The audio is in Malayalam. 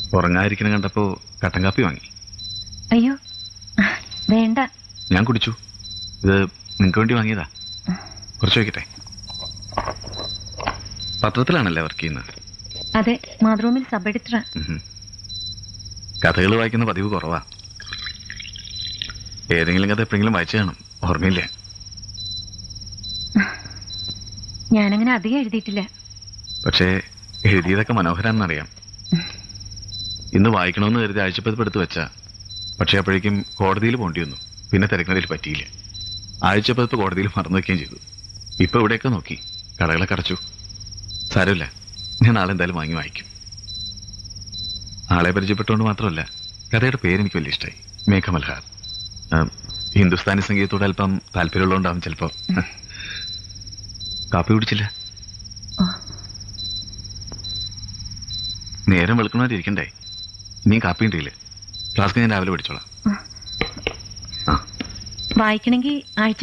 ഉറങ്ങാതിരിക്കണ കണ്ടപ്പോ കട്ടൻ കാപ്പി വാങ്ങി അയ്യോ വേണ്ട ഞാൻ കുടിച്ചു ഇത് നിങ്ങൾക്ക് വേണ്ടി വാങ്ങിയതാ കുറച്ച് വയ്ക്കട്ടെ പത്രത്തിലാണല്ലേ വർക്ക് ചെയ്യുന്നത് അതെ മാതൃഭൂമിയിൽ സബ് എഡിറ്ററാ കഥകൾ വായിക്കുന്ന പതിവ് കുറവാ ഏതെങ്കിലും കഥ എപ്പോഴെങ്കിലും വായിച്ചു കാണും ഓർമ്മയില്ല ഞാനങ്ങനെ അധികം എഴുതിയിട്ടില്ല പക്ഷേ എഴുതിയതൊക്കെ മനോഹരാണെന്നറിയാം ഇന്ന് വായിക്കണമെന്ന് കരുതി ആഴ്ചപ്പതിപ്പ് എടുത്ത് വെച്ചാ പക്ഷെ അപ്പോഴേക്കും കോടതിയിൽ പോണ്ടി വന്നു പിന്നെ തിരക്കുന്നതിൽ പറ്റിയില്ല ആഴ്ചപ്പതിപ്പ് കോടതിയിൽ മറന്നു വെക്കുകയും ചെയ്തു ഇപ്പൊ ഇവിടെയൊക്കെ നോക്കി കടകളൊക്കെ അടച്ചു സാരമില്ല ഞാൻ നാളെ എന്തായാലും വാങ്ങി വായിക്കും ആളെ പരിചയപ്പെട്ടുകൊണ്ട് മാത്രമല്ല കഥയുടെ പേര് എനിക്ക് വലിയ ഇഷ്ടമായി മേഘമൽഹാർ ആ, ഹിന്ദുസ്ഥാനി സംഗീതത്തോട് അല്പം താല്പര്യമുള്ളതുകൊണ്ടാവും ചിലപ്പോ കാപ്പി കുടിച്ചില്ല ഓ, നേരം വെളുക്കണവരെ ഇരിക്കണ്ടേ ഇനിയും കാപ്പി ഉണ്ടില്ലേ ഫ്ലാസ്ക് ഞാൻ രാവിലെ പിടിച്ചോളാം വായിക്കണമെങ്കിൽ ആഴ്ച